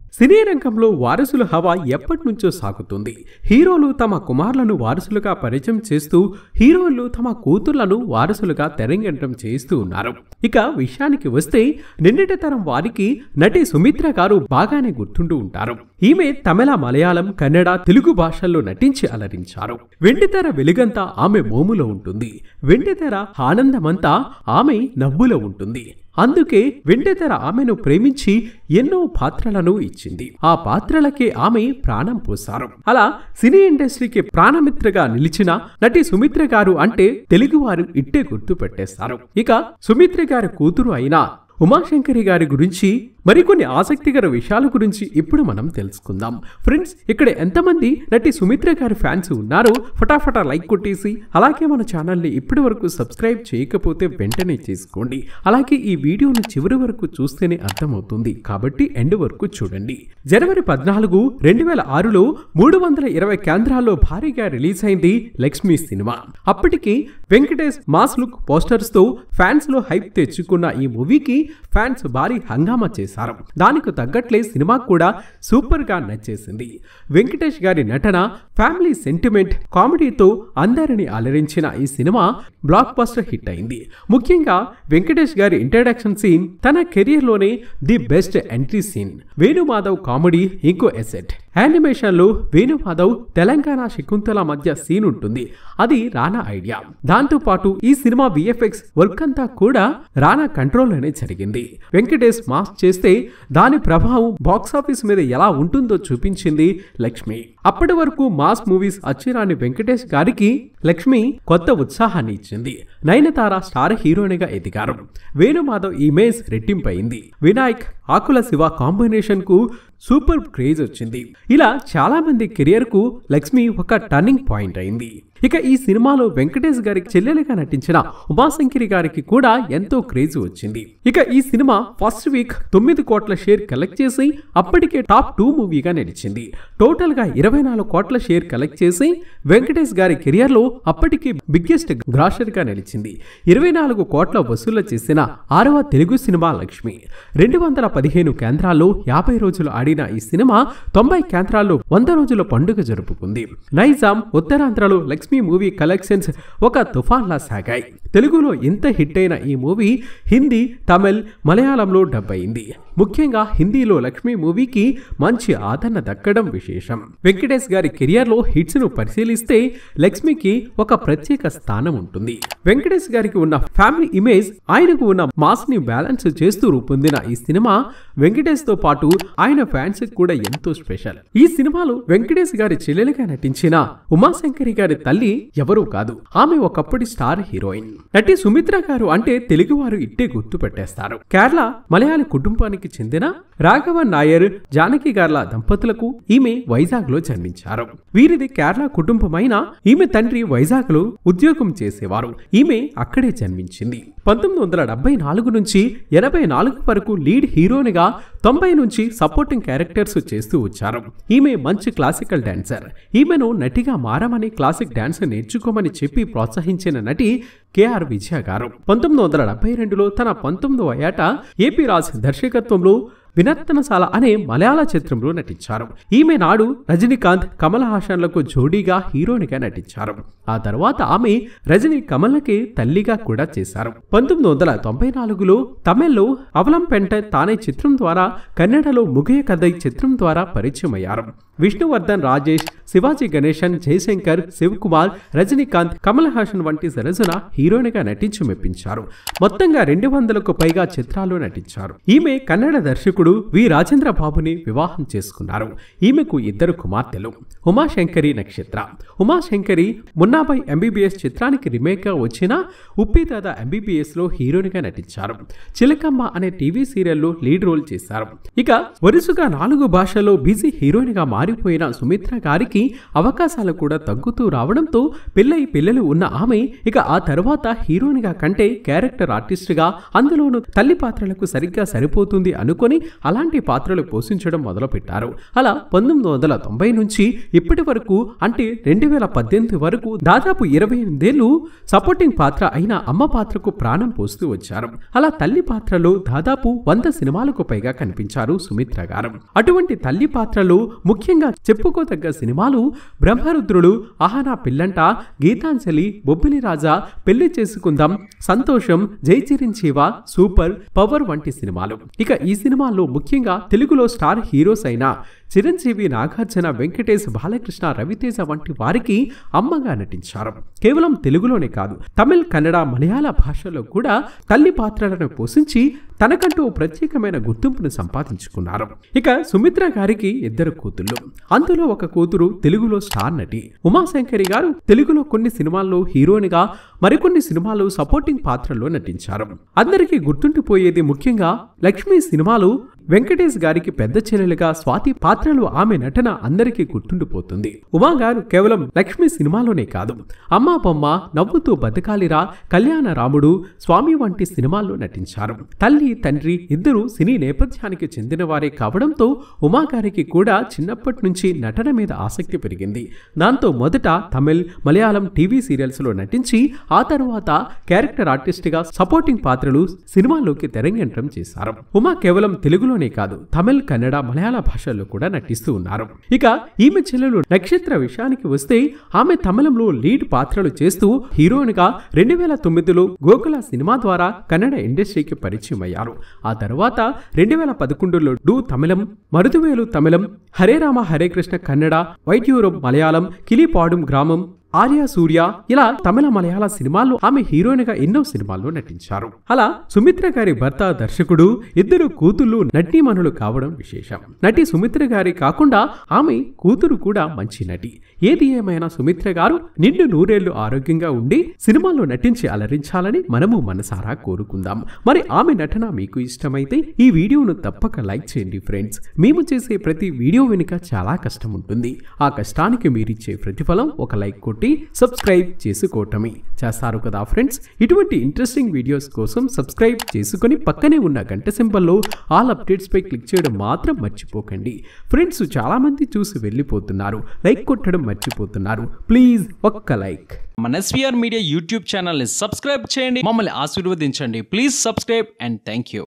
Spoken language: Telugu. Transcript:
సినీ రంగంలో వారసుల హవా ఎప్పటి నుంచో సాగుతుంది హీరోలు తమ కుమారులను వారసులుగా పరిచయం చేస్తూ హీరోలు తమ కూతుర్లను వారసులుగా తెరంగేటం చేస్తూ ఉన్నారు ఇక విషయానికి వస్తే నిన్నటి తరం వారికి నటి సుమిత్ర గారు బాగానే గుర్తుంటూ ఉంటారు ఈమె తమిళ మలయాళం కన్నడ తెలుగు భాషల్లో నటించి అలరించారు వెండితెర వెలుగంతా ఆమె మోములో ఉంటుంది వెండితెర ఆనందమంతా ఆమె నవ్వులో ఉంటుంది అందుకే వెండితెర ఆమెను ప్రేమించి ఎన్నో పాత్రలను ఇచ్చింది ఆ పాత్రలకే ఆమె ప్రాణం పోసారు అలా సినీ ఇండస్ట్రీకి ప్రాణమిత్రగా నిలిచిన నటి సుమిత్ర గారు అంటే తెలుగువారు ఇట్టే గుర్తు పెట్టేస్తారు ఇక సుమిత్ర గారి కూతురు అయిన ఉమాశంకరి గారి గురించి మరికొన్ని ఆసక్తికర విషయాల గురించి ఇప్పుడు మనం తెలుసుకుందాం ఫ్రెండ్స్ ఇక్కడ ఎంతమంది నటి సుమిత్ర గారి ఫ్యాన్స్ ఉన్నారో ఫటాఫటా లైక్ కొట్టేసి అలాగే మన ఛానల్ని ఇప్పటి వరకు సబ్స్క్రైబ్ చేయకపోతే వెంటనే చేసుకోండి అలాగే ఈ వీడియోని చివరి వరకు చూస్తేనే అర్థమవుతుంది కాబట్టి ఎండ్ వరకు చూడండి జనవరి పద్నాలుగు రెండు వేల ఆరులో మూడు వందల ఇరవై కేంద్రాల్లో భారీగా రిలీజ్ అయింది లక్ష్మి సినిమా అప్పటికి వెంకటేష్ మాస్ లుక్ పోస్టర్స్ తో ఫ్యాన్స్ లో హైప్ తెచ్చుకున్న ఈ మూవీకి ఫ్యాన్స్ భారీ హంగామా చేశారు దానికి తగ్గట్లే సినిమా కూడా సూపర్ గా నచ్చేసింది వెంకటేష్ గారి నటన ఫ్యామిలీ సెంటిమెంట్ కామెడీతో అందరిని అలరించిన ఈ సినిమా బ్లాక్ బస్టర్ హిట్ అయింది ముఖ్యంగా వెంకటేష్ గారి ఇంట్రడక్షన్ సీన్ తన కెరియర్ లోనే the best entry scene Venu Madhav comedy ఇంకో ఎసెట్ యానిమేషన్ లో వేణుమాధవ్ తెలంగాణ శకుంతల మధ్య సీన్ ఉంటుంది అది రానా ఐడియా దాంతో పాటు ఈ సినిమా విఎఫ్ఎక్స్ వర్క్ అంతా కూడా రానా కంట్రోల్లోనే జరిగింది వెంకటేష్ మాస్ చేస్తే దాని ప్రభావం బాక్సాఫీస్ మీద ఎలా ఉంటుందో చూపించింది లక్ష్మి అప్పటి వరకు మాస్ మూవీస్ అచ్చిరాని వెంకటేష్ గారికి లక్ష్మి కొత్త ఉత్సాహాన్ని ఇచ్చింది నయనతార స్టార్ హీరోయిన్గా ఎదిగారు వేణుమాధవ్ ఇమేజ్ రెట్టింపయింది వినాయక్ ఆకుల శివ కాంబినేషన్ కు సూపర్ క్రేజ్ వచ్చింది ఇలా చాలా మంది కెరియర్ కు లక్ష్మి ఒక టర్నింగ్ పాయింట్ అయింది ఇక ఈ సినిమాలో వెంకటేష్ గారికి చెల్లెలుగా నటించిన ఉమాశంకరి గారికి కూడా ఎంతో క్రేజ్ వచ్చింది ఇక ఈ సినిమా ఫస్ట్ వీక్ తొమ్మిది కోట్ల షేర్ కలెక్ట్ చేసి అప్పటికే టాప్ టూ మూవీగా నిలిచింది టోటల్ గా ఇరవై నాలుగు కోట్ల షేర్ కలెక్ట్ చేసి వెంకటేష్ గారి కెరియర్ లో అప్పటికి బిగ్గెస్ట్ గ్రాషర్ గా నిలిచింది ఇరవై నాలుగు కోట్ల వసూలు చేసిన ఆరవ తెలుగు సినిమా లక్ష్మి రెండు వందల పదిహేను కేంద్రాల్లో యాభై రోజులు ఆడిన ఈ సినిమా తొంభై కేంద్రాల్లో వంద రోజుల పండుగ జరుపుకుంది నైజాం ఉత్తరాంధ్రలో లక్ష్మి మూవీ కలెక్షన్స్ ఒక తుఫాన్లా సాగాయి తెలుగులో ఇంత హిట్ అయిన ఈ మూవీ హిందీ తమిళ్ మలయాళంలో డబ్ అయింది ముఖ్యంగా హిందీలో లక్ష్మి మూవీకి మంచి ఆదరణ దక్కడం విశేషం వెంకటేష్ గారి కెరియర్ లో హిట్స్ ను పరిశీలిస్తే లక్ష్మికి ఒక ప్రత్యేక స్థానం ఉంటుంది వెంకటేష్ గారికి ఉన్న ఫ్యామిలీ ఇమేజ్ ఆయనకు ఉన్న మాస్ ని బ్యాలెన్స్ చేస్తూ రూపొందిన ఈ సినిమా వెంకటేష్ తో పాటు ఆయన ఫ్యాన్స్ కూడా ఎంతో స్పెషల్ ఈ సినిమాలో వెంకటేష్ గారి చెల్లెలుగా నటించిన ఉమాశంకరి గారి తల్లి ఎవరూ కాదు ఆమె ఒకప్పటి స్టార్ హీరోయిన్ నటి సుమిత్ర గారు అంటే తెలుగువారు ఇట్టే గుర్తు పెట్టేస్తారు కేరళ మలయాళ కుటుంబానికి చెందిన రాఘవన్ నాయర్ జానకి గార్ల దంపతులకు ఈమె వైజాగ్ లో జన్మించారు వీరిది కేరళ కుటుంబమైన ఈమె తండ్రి వైజాగ్ లో ఉద్యోగం చేసేవారు ఈమె అక్కడే జన్మించింది పంతొమ్మిది వందల డెబ్బై నాలుగు నుంచి ఎనభై నాలుగు వరకు లీడ్ హీరోనిగా తొంభై నుంచి సపోర్టింగ్ క్యారెక్టర్స్ చేస్తూ వచ్చారు ఈమె మంచి క్లాసికల్ డాన్సర్ ఈమెను నటిగా మారమని క్లాసిక్ డాన్స్ నేర్చుకోమని చెప్పి ప్రోత్సహించిన నటి కేఆర్ విజయ గారు పంతొమ్మిది వందల డెబ్బై రెండులో తన పంతొమ్మిదవ ఏట ఏపీ రాజ్ దర్శకత్వంలో వినర్తనశాల అనే మలయాళ చిత్రంలో నటించారు ఈమె నాడు రజనీకాంత్ కమల్ హాసన్లకు జోడీగా హీరోనిగా నటించారు ఆ తర్వాత ఆమె రజనీ కమల్కి తల్లిగా కూడా చేశారు పంతొమ్మిది వందల తొంభై నాలుగులో తమిళ్లో అవలం పెంట తానే చిత్రం ద్వారా కన్నడలో ముగయ కథ చిత్రం ద్వారా పరిచయం అయ్యారు విష్ణువర్ధన్ రాజేష్ శివాజీ గణేశన్ జయశంకర్ శివకుమార్ రజనీకాంత్ కమల్ హాసన్ వంటి సరసన హీరోయిన్గా నటించి మెప్పించారు మొత్తంగా రెండు వందలకు పైగా చిత్రాల్లో నటించారు ఈమె కన్నడ దర్శకుడు వి రాజేంద్ర బాబుని వివాహం చేసుకున్నారు ఈమెకు ఇద్దరు కుమార్తెలు ఉమాశంకరి నక్షత్ర ఉమాశంకరి మున్నాబై ఎంబీబీఎస్ చిత్రానికి రిమేక్ గా వచ్చిన ఉప్పిదాద ఎంబీబీఎస్ లో హీరోయిన్గా నటించారు చిలకమ్మ అనే టీవీ సీరియల్లో లీడ్ రోల్ చేశారు ఇక వరుసగా నాలుగు భాషల్లో బిజీ హీరోయిన్ గా మారి మారిపోయిన సుమిత్ర గారికి అవకాశాలు కూడా తగ్గుతూ రావడంతో పెళ్ళై పిల్లలు ఉన్న ఆమె ఇక ఆ తర్వాత హీరోయిన్గా కంటే క్యారెక్టర్ ఆర్టిస్ట్గా అందులోనూ తల్లి పాత్రలకు సరిగ్గా సరిపోతుంది అనుకొని అలాంటి పాత్రలు పోషించడం మొదలుపెట్టారు అలా పంతొమ్మిది వందల తొంభై నుంచి ఇప్పటి వరకు అంటే రెండు వేల పద్దెనిమిది వరకు దాదాపు ఇరవై ఎనిమిదేళ్లు సపోర్టింగ్ పాత్ర అయిన అమ్మ పాత్రకు ప్రాణం పోస్తూ వచ్చారు అలా తల్లి పాత్రలో దాదాపు వంద సినిమాలకు పైగా కనిపించారు సుమిత్ర గారు అటువంటి తల్లి పాత్రలు ముఖ్యంగా చెప్పుకోదగ్గ సినిమాలు బ్రహ్మరుద్రుడు ఆహనా పిల్లంట గీతాంజలి బొబ్బిలి రాజా పెళ్లి చేసుకుందాం సంతోషం జై చిరంజీవ సూపర్ పవర్ వంటి సినిమాలు ఇక ఈ సినిమాల్లో ముఖ్యంగా తెలుగులో స్టార్ హీరోస్ అయిన చిరంజీవి నాగార్జున వెంకటేష్ బాలకృష్ణ రవితేజ వంటి వారికి అమ్మగా నటించారు కేవలం తెలుగులోనే కాదు తమిళ్ కన్నడ మలయాళ భాషలో కూడా తల్లి పాత్రలను పోషించి తనకంటూ ఓ ప్రత్యేకమైన గుర్తింపును సంపాదించుకున్నారు ఇక సుమిత్ర గారికి ఇద్దరు కూతుళ్ళు అందులో ఒక కూతురు తెలుగులో స్టార్ నటి ఉమాశంకరి గారు తెలుగులో కొన్ని సినిమాల్లో హీరోయిన్గా మరికొన్ని సినిమాలు సపోర్టింగ్ పాత్రల్లో నటించారు అందరికీ గుర్తుండిపోయేది ముఖ్యంగా లక్ష్మి సినిమాలు వెంకటేష్ గారికి పెద్ద చెల్లెలుగా స్వాతి పాత్రలు ఆమె నటన అందరికీ గుర్తుండిపోతుంది ఉమా గారు కేవలం లక్ష్మి సినిమాలోనే కాదు అమ్మా బొమ్మ నవ్వుతూ బతకాలిరా కళ్యాణ రాముడు స్వామి వంటి సినిమాల్లో నటించారు తల్లి తండ్రి ఇద్దరు సినీ నేపథ్యానికి చెందిన వారే కావడంతో ఉమా గారికి కూడా చిన్నప్పటి నుంచి నటన మీద ఆసక్తి పెరిగింది దాంతో మొదట తమిళ్ మలయాళం టీవీ సీరియల్స్లో నటించి ఆ తరువాత క్యారెక్టర్ ఆర్టిస్ట్గా సపోర్టింగ్ పాత్రలు సినిమాలోకి తెరంగేట్రం చేశారు ఉమా కేవలం తెలుగులోనే కాదు తమిళ్ కన్నడ మలయాళ భాషల్లో కూడా నటిస్తూ ఉన్నారు ఇక ఈమె చెల్లెలు నక్షత్ర విషయానికి వస్తే ఆమె తమిళంలో లీడ్ పాత్రలు చేస్తూ హీరోయిన్ గా రెండు వేల తొమ్మిదిలో గోకుల సినిమా ద్వారా కన్నడ ఇండస్ట్రీకి పరిచయం అయ్యారు ఆ తర్వాత రెండు వేల పదకొండులో డూ తమిళం మరుదువేలు తమిళం హరే రామ హరే కృష్ణ కన్నడ వైద్యూరం మలయాళం కిలిపాడుం గ్రామం ఆర్య సూర్య ఇలా తమిళ మలయాళ సినిమాల్లో ఆమె హీరోయిన్ గా ఎన్నో సినిమాల్లో నటించారు అలా సుమిత్ర గారి భర్త దర్శకుడు ఇద్దరు కూతుళ్ళు నటీమణులు కావడం విశేషం నటి సుమిత్ర గారి కాకుండా ఆమె కూతురు కూడా మంచి నటి ఏది ఏమైనా సుమిత్ర గారు నిండు నూరేళ్లు ఆరోగ్యంగా ఉండి సినిమాల్లో నటించి అలరించాలని మనము మనసారా కోరుకుందాం మరి ఆమె నటన మీకు ఇష్టమైతే ఈ వీడియోను తప్పక లైక్ చేయండి ఫ్రెండ్స్ మేము చేసే ప్రతి వీడియో వెనుక చాలా కష్టం ఉంటుంది ఆ కష్టానికి మీరిచ్చే ప్రతిఫలం ఒక లైక్ కొట్టి సబ్స్క్రైబ్ చేసుకోవటమే చేస్తారు కదా ఫ్రెండ్స్ ఇటువంటి ఇంట్రెస్టింగ్ వీడియోస్ కోసం సబ్స్క్రైబ్ చేసుకొని పక్కనే ఉన్న గంట సింబల్లో ఆల్ అప్డేట్స్ పై క్లిక్ చేయడం మాత్రం మర్చిపోకండి ఫ్రెండ్స్ చాలా మంది చూసి వెళ్ళిపోతున్నారు లైక్ కొట్టడం మర్చిపోతున్నారు ప్లీజ్ ఒక్క లైక్ మన ఎస్వీఆర్ మీడియా యూట్యూబ్ ఛానల్ని సబ్స్క్రైబ్ చేయండి మమ్మల్ని ఆశీర్వదించండి please subscribe and thank you